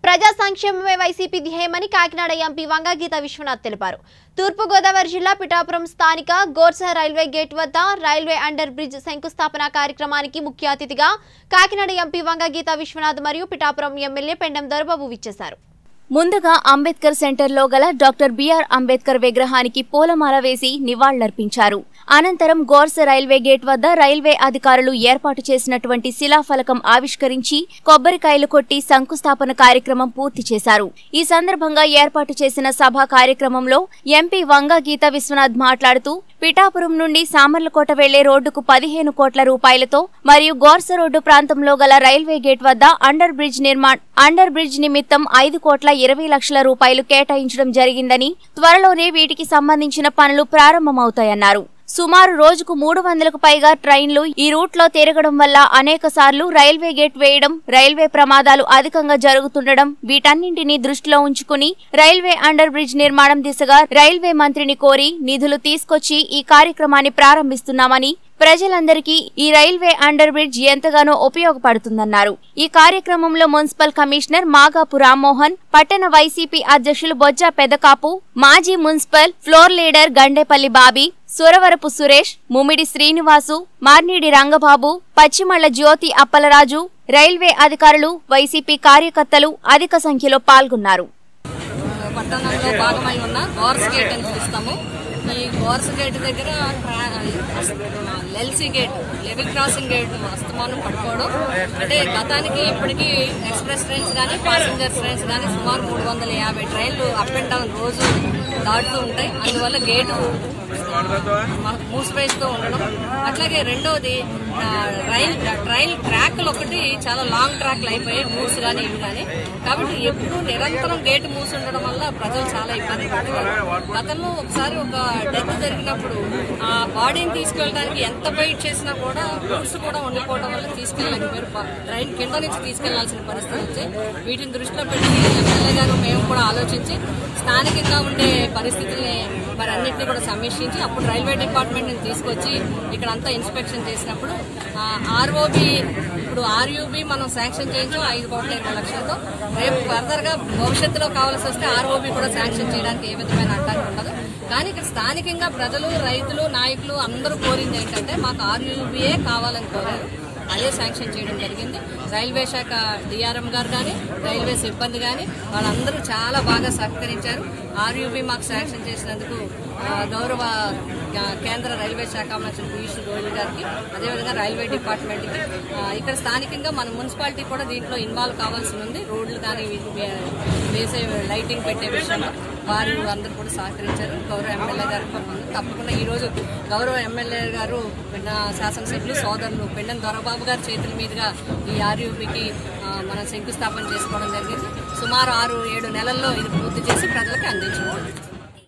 ప్రజా సంక్షేమమే వైసీపీ ధ్యేయమని కాకినాడ ఎంపీ వంగగీత విశ్వనాథ్ తెలిపారు తూర్పుగోదావరి జిల్లా పిఠాపురం స్థానిక గోర్సా రైల్వే గేట్ వద్ద రైల్వే అండర్ బ్రిడ్జ్ శంకుస్థాపన కార్యక్రమానికి ముఖ్య అతిథిగా కాకినాడ ఎంపీ వంగగీత విశ్వనాథ్ మరియు పిఠాపురం ఎమ్మెల్యే పెండం దొరబాబు విచ్చేశారు ముందుగా అంబేద్కర్ సెంటర్లో గల డాక్టర్ బిఆర్ అంబేద్కర్ విగ్రహానికి పూలమాల వేసి నివాళులర్పించారు అనంతరం గోర్స రైల్వే గేట్ వద్ద రైల్వే అధికారులు ఏర్పాటు చేసినటువంటి శిలాఫలకం ఆవిష్కరించి కొబ్బరికాయలు కొట్టి శంకుస్థాపన కార్యక్రమం పూర్తి చేశారు ఈ సందర్భంగా ఏర్పాటు చేసిన సభ కార్యక్రమంలో ఎంపీ వంగ గీత విశ్వనాథ్ మాట్లాడుతూ పిఠాపురం నుండి సామర్లకోట వెళ్లే రోడ్డుకు పదిహేను కోట్ల రూపాయలతో మరియు గోర్స రోడ్డు ప్రాంతంలో గల రైల్వే గేట్ వద్ద అండర్ బ్రిడ్జ్ నిర్మాణ్ అండర్ బ్రిడ్జ్ నిమిత్తం ఐదు కోట్ల ఇరవై లక్షల రూపాయలు కేటాయించడం జరిగిందని త్వరలోనే వీటికి సంబంధించిన పనులు ప్రారంభమవుతాయన్నారు సుమారు రోజుకు మూడు వందలకు పైగా ట్రైన్లు ఈ రూట్లో తిరగడం వల్ల అనేక సార్లు రైల్వే గేట్ వేయడం రైల్వే ప్రమాదాలు అధికంగా జరుగుతుండడం వీటన్నింటినీ దృష్టిలో ఉంచుకుని రైల్వే అండర్ బ్రిడ్జ్ నిర్మాణం దిశగా రైల్వే మంత్రిని కోరి నిధులు తీసుకొచ్చి ఈ కార్యక్రమాన్ని ప్రారంభిస్తున్నామని ప్రజలందరికీ ఈ రైల్వే అండర్ బ్రిడ్జ్ ఎంతగానో ఉపయోగపడుతుందన్నారు ఈ కార్యక్రమంలో మున్సిపల్ కమిషనర్ మాగాపు రామ్మోహన్ పట్టణ వైసీపీ అధ్యక్షులు బొజ్జా పెదకాపు మాజీ municipal floor leader Gandepalli Bobby Suravarapu Suresh Mummidi Srinivasu Marneedi Rangababu Pachimalla Jyothi Appalaraju railway అధికారులు వైసీపీ కార్యకర్తలు అధిక సంఖ్యలో పాల్గొన్నారు పట్టణంలో భాగమై ఉన్న గోర్స్ గేట్ అని పిలుస్తాము ఈ గోర్స్ గేట్ దగ్గర లెల్సీ గేట్ లెవెల్ క్రాసింగ్ గేట్ అస్తమానం పట్టుకోవడం అంటే గతానికి ఇప్పటికీ ఎక్స్ప్రెస్ ట్రైన్స్ కానీ ప్యాసింజర్ ట్రైన్స్ కానీ సుమారు మూడు వందల యాభై ట్రైన్లు అప్ అండ్ డౌన్ రోజు దాటుతూ ఉంటాయి అందువల్ల గేటు మ- మూసివేస్తూ ఉండడం అట్లాగే రెండవది ఆ, రైల్ ట్రైన్ ట్రాక్లు ఒకటి చాలా లాంగ్ ట్రాక్లు అయిపోయాయి మూస్ కానీ ఇవి కానీ కాబట్టి ఎప్పుడు నిరంతరం గేట్ మూసి ఉండడం వల్ల ప్రజలు చాలా ఇబ్బంది పడుతున్నారు గతంలో ఒకసారి ఒక డెత్ జరిగినప్పుడు ఆ బాడీని తీసుకెళ్ళడానికి ఎంత వెయిట్ చేసినా కూడా మూస్ కూడా ఉండిపోవడం వల్ల తీసుకెళ్ళలేకపోయారు ప- ట్రైన్ కింద నుంచి తీసుకెళ్లాల్సిన పరిస్థితి వచ్చి వీటిని దృష్టిలో పెట్టి ఎమ్మెల్యే గారు మేము కూడా ఆలోచించి స్థానికంగా ఉండే పరిస్థితుల్ని మరి అన్నింటినీ కూడా సమీక్షించి అప్పుడు రైల్వే డిపార్ట్మెంట్ ని తీసుకొచ్చి ఇక్కడ అంతా ఇన్స్పెక్షన్ చేసినప్పుడు ఆర్ఓబి ఇప్పుడు ఆర్యూబి మనం శాంక్షన్ చేయించాం ఐదు కోట్ల ఇరవై లక్షలతో రేపు ఫర్దర్ గా భవిష్యత్తులో కావాల్సి వస్తే ఆర్ఓబి కూడా శాంక్షన్ చేయడానికి ఏ విధమైన అడ్డంకి ఉండదు కానీ ఇక్కడ స్థానికంగా ప్రజలు రైతులు నాయకులు అందరూ కోరింది ఏంటంటే మాకు ఆర్యూబియే కావాలని కోరారు అదే శాంక్షన్ చేయడం జరిగింది రైల్వే శాఖ డిఆర్ఎం గారు కానీ రైల్వే సిబ్బంది కానీ వాళ్ళందరూ చాలా బాగా సహకరించారు ఆర్యూబీ మాకు శాంక్షన్ చేసినందుకు ఆ, గౌరవ ఆ, కేంద్ర రైల్వే శాఖ మంత్రి పీయూష్ గోయల్ గారికి అదేవిధంగా రైల్వే డిపార్ట్మెంట్కి ఆ, ఇక్కడ స్థానికంగా మన మున్సిపాలిటీ కూడా దీంట్లో ఇన్వాల్వ్ కావాల్సి ఉంది రోడ్లు కానీ వీటి వే- వేసే లైటింగ్ పెట్టే విషయంలో వారు అందరూ కూడా సహకరించారు గౌరవ ఎమ్మెల్యే గారు పాపం తప్పకుండా ఈ రోజు గౌరవ ఎమ్మెల్యే గారు పెన్న శాసనసభ్యులు సోదరులు పెండెం దొరబాబు గారి చేతుల మీదుగా ఈ ఆర్యూపీకి మనం శంకుస్థాపన చేసుకోవడం జరిగింది సుమారు ఆరు ఏడు నెలల్లో ఇది పూర్తి చేసి ప్రజలకు అందించడం